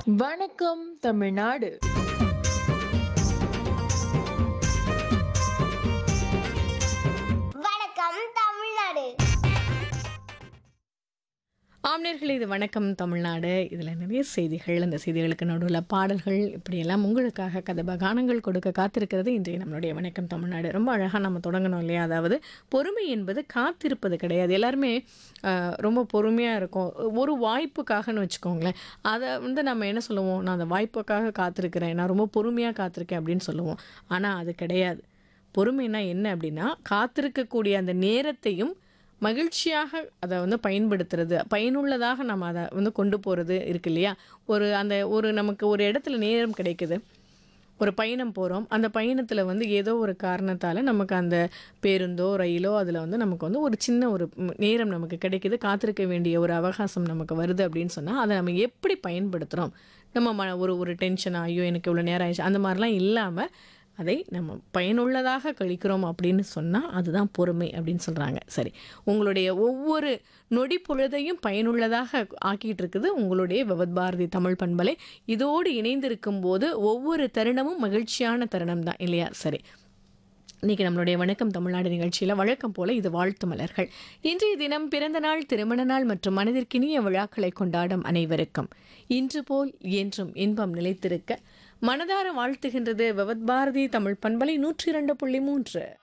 வணக்கம் தமிழ்நாடு வணக்கம் தமிழ்நாடு ஆம்நேர்களே இது வணக்கம் தமிழ்நாடு இதில் நிறைய செய்திகள் அந்த செய்திகளுக்கு நடுவில் பாடல்கள் இப்படியெல்லாம் உங்களுக்காக கதப கானங்கள் கொடுக்க காத்திருக்கிறது இன்றைய நம்மளுடைய வணக்கம் தமிழ்நாடு ரொம்ப அழகாக நம்ம தொடங்கணும் இல்லையா அதாவது பொறுமை என்பது காத்திருப்பது கிடையாது எல்லாருமே ஆஹ், ரொம்ப பொறுமையாக இருக்கும் ஒரு வாய்ப்புக்காகன்னு வச்சுக்கோங்களேன் அதை வந்து நம்ம என்ன சொல்லுவோம் நான் அந்த வாய்ப்புக்காக காத்திருக்கிறேன் நான் ரொம்ப பொறுமையாக காத்திருக்கேன் அப்படின்னு சொல்லுவோம் ஆனால் அது கிடையாது பொறுமைனா என்ன அப்படின்னா காத்திருக்கக்கூடிய அந்த நேரத்தையும் மகிழ்ச்சியாக அதை வந்து பயன்படுத்துறது பயனுள்ளதாக நம்ம அதை வந்து கொண்டு போகிறது இருக்கு இல்லையா ஒரு அந்த ஒரு நமக்கு ஒரு இடத்துல நேரம் கிடைக்குது ஒரு பயணம் போகிறோம் அந்த பயணத்தில் வந்து ஏதோ ஒரு காரணத்தால் நமக்கு அந்த பேருந்தோ ரயிலோ அதில் வந்து நமக்கு வந்து ஒரு சின்ன ஒரு ம், நேரம் நமக்கு கிடைக்குது காத்திருக்க வேண்டிய ஒரு அவகாசம் நமக்கு வருது அப்படின்னு சொன்னால் அதை நம்ம எப்படி பயன்படுத்துகிறோம் நம்ம ம ஒரு ஒரு டென்ஷன் ஐயோ எனக்கு இவ்வளோ நேரம் ஆயிடுச்சு அந்த மாதிரிலாம் இல்லாமல் அதை நம்ம பயனுள்ளதாக கழிக்கிறோம் அப்படின்னு சொன்னால் அதுதான் பொறுமை அப்படின்னு சொல்கிறாங்க சரி உங்களுடைய ஒவ்வொரு நொடி பொழுதையும் பயனுள்ளதாக ஆக்கிட்டு இருக்குது உங்களுடைய விவத் பாரதி தமிழ் பண்பலை இதோடு இணைந்திருக்கும் போது ஒவ்வொரு தருணமும் மகிழ்ச்சியான தருணம் தான் இல்லையா சரி இன்னைக்கு நம்மளுடைய வணக்கம் தமிழ்நாடு நிகழ்ச்சியில் வழக்கம் போல இது வாழ்த்து மலர்கள் இன்றைய தினம் பிறந்த நாள் திருமண நாள் மற்றும் மனதிற்கினிய விழாக்களை கொண்டாடும் அனைவருக்கும் இன்று போல் என்றும் இன்பம் நிலைத்திருக்க மனதார வாழ்த்துகின்றது விவத் பாரதி தமிழ் பண்பலை நூற்றி இரண்டு புள்ளி மூன்று